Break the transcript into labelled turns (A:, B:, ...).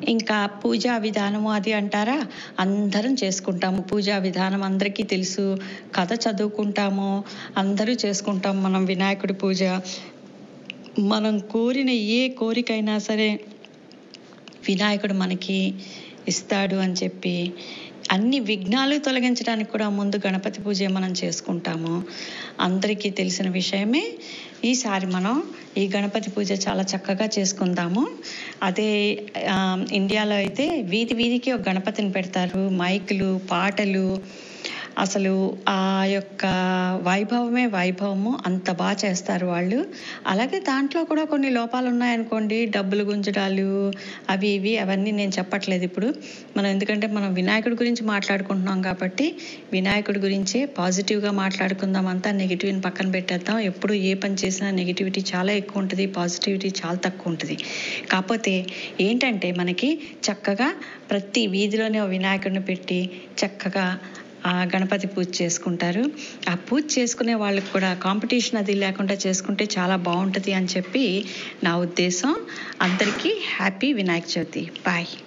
A: ఇంకా పూజా విధానము అది అంటారా అందరం చేసుకుంటాము పూజా విధానం అందరికీ తెలుసు కథ చదువుకుంటాము అందరూ చేసుకుంటాం మనం వినాయకుడి పూజ మనం కోరిన ఏ కోరికైనా సరే వినాయకుడు మనకి ఇస్తాడు అని చెప్పి అన్ని విఘ్నాలు తొలగించడానికి కూడా ముందు గణపతి పూజ మనం చేసుకుంటాము అందరికీ తెలిసిన విషయమే ఈసారి మనం ఈ గణపతి పూజ చాలా చక్కగా చేసుకుందాము అదే ఆ, ఇండియాలో అయితే వీధి వీధికి ఒక గణపతిని పెడతారు మైకులు పాటలు అసలు ఆ యొక్క వైభవమే వైభవము అంత బాగా చేస్తారు వాళ్ళు అలాగే దాంట్లో కూడా కొన్ని లోపాలు ఉన్నాయనుకోండి డబ్బులు గుంజడాలు అవి ఇవి అవన్నీ నేను చెప్పట్లేదు ఇప్పుడు మనం ఎందుకంటే మనం వినాయకుడి గురించి మాట్లాడుకుంటున్నాం కాబట్టి వినాయకుడి గురించే పాజిటివ్గా మాట్లాడుకుందాం అంతా నెగిటివ్ని పక్కన పెట్టేద్దాం ఎప్పుడు ఏ పని చేసినా నెగిటివిటీ చాలా ఎక్కువ ఉంటుంది పాజిటివిటీ చాలా తక్కువ ఉంటుంది కాకపోతే ఏంటంటే మనకి చక్కగా ప్రతి వీధిలోనే ఓ వినాయకుడిని పెట్టి చక్కగా ఆ గణపతి పూజ చేసుకుంటారు ఆ పూజ చేసుకునే వాళ్ళకి కూడా కాంపిటీషన్ అది లేకుండా చేసుకుంటే చాలా బాగుంటుంది అని చెప్పి నా ఉద్దేశం అందరికీ హ్యాపీ వినాయక చవితి బాయ్